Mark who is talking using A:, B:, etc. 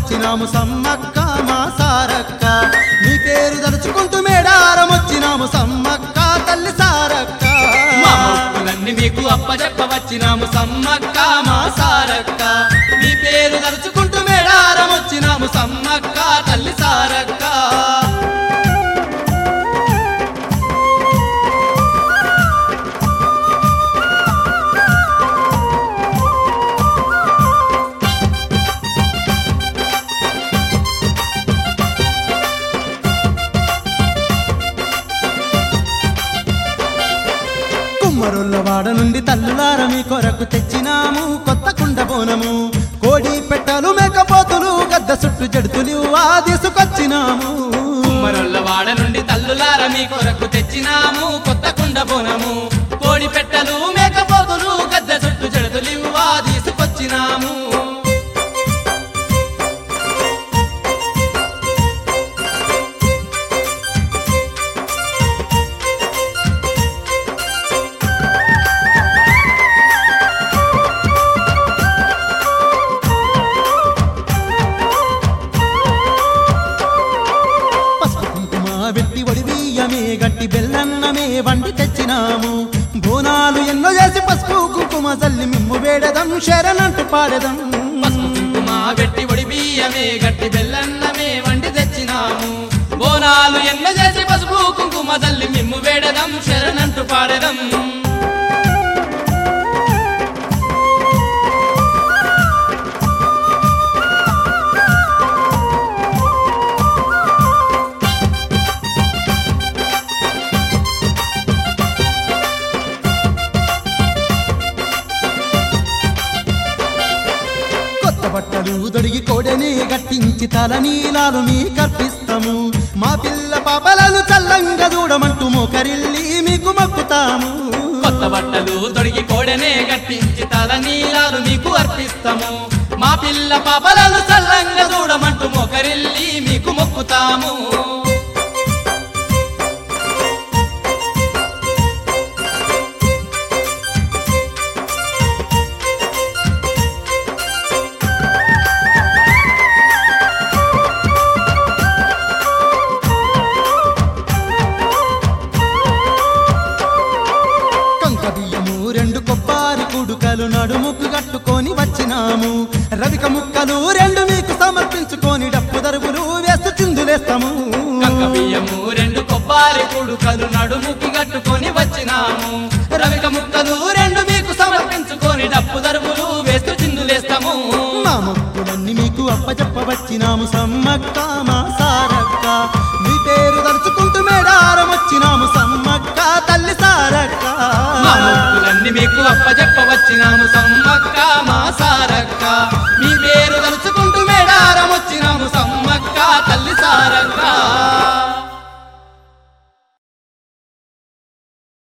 A: వచ్చినాము సమ్మక్క మా సారక్క నీ పేరు తలుచుకుంటూ మేడారం వచ్చినాము సమ్మక్క తల్లి సారక్క
B: మా మొక్కులన్నీ మీకు అప్పచెప్ప వచ్చినాము సమ్మక్క మా సారక్క మీ పేరు తలుచుకుంటూ మేడారం వచ్చినాము సమ్మక్క తల్లి సారక్క
A: కుమ్మరుల్లవాడ నుండి తల్లులార మీ కొరకు తెచ్చినాము కొత్త కుండ బోనము కోడి పెట్టలు మేకపోతులు గద్ద చుట్టూ జడుతులు ఆ తీసుకొచ్చినాము
B: కుమ్మరొల్ల వాడ నుండి తల్లులార మీ కొరకు తెచ్చినాము కొత్త కుండ బోనము కోడి పెట్టలు మేకపోతులు గద్దె చుట్టూ జడతులివ్వా తీసుకొచ్చినాము
A: పసుపు కుంకుమ వెట్టి వడి బియ్యమే గట్టి బెల్లన్నమే వండి తెచ్చినాము బోనాలు ఎన్నో చేసి పసుపు కుంకుమ చల్లి మిమ్ము వేడదం శరణంటూ పాడదం
B: పసుపు కుంకుమ పెట్టి ఒడి బియ్యమే గట్టి బెల్లన్నమే వండి తెచ్చినాము బోనాలు ఎన్న చేసి పసుపు కుంకుమ తల్లి మిమ్ము వేడదం శరణంటూ పాడదం
A: కొత్త బట్టలు దొడిగి కోడెని గట్టించి తల నీలాలు మీ కర్పిస్తాము మా పిల్ల పాపలను చల్లంగా చూడమంటూ మోకరిల్లి మీకు మొక్కుతాము
B: కొత్త బట్టలు తొడిగి కోడెనే గట్టించి తల నీలాలు మీకు అర్పిస్తాము మా పిల్ల పాపలను చల్లంగా చూడమంటూ మొకరిల్లి మీకు మొక్కుతాము
A: కంక బియ్యము రెండు కొబ్బరి కుడుకలు నడుముకు కట్టుకొని వచ్చినాము రవిక ముక్కలు రెండు మీకు సమర్పించుకొని డప్పు దరువులు వేస్తూ చిందులేస్తాము
B: కంక బియ్యము రెండు కొబ్బరి కుడుకలు నడుముకి కట్టుకొని వచ్చినాము రవిక ముక్కలు రెండు మీకు సమర్పించుకొని డప్పు దరువులు వేస్తూ చిందులేస్తాము
A: మా మొక్కులన్నీ మీకు అప్పచెప్పవచ్చినాము సమ్మక్క మా సారక్క మీ పేరు తలుచుకుంటూ మేడారం వచ్చినాము సమ్మక్క తల్లి సారక్క
B: మా మొక్కులన్నీ మీకు అప్పచెప్పవచ్చినాము సమ్మక్క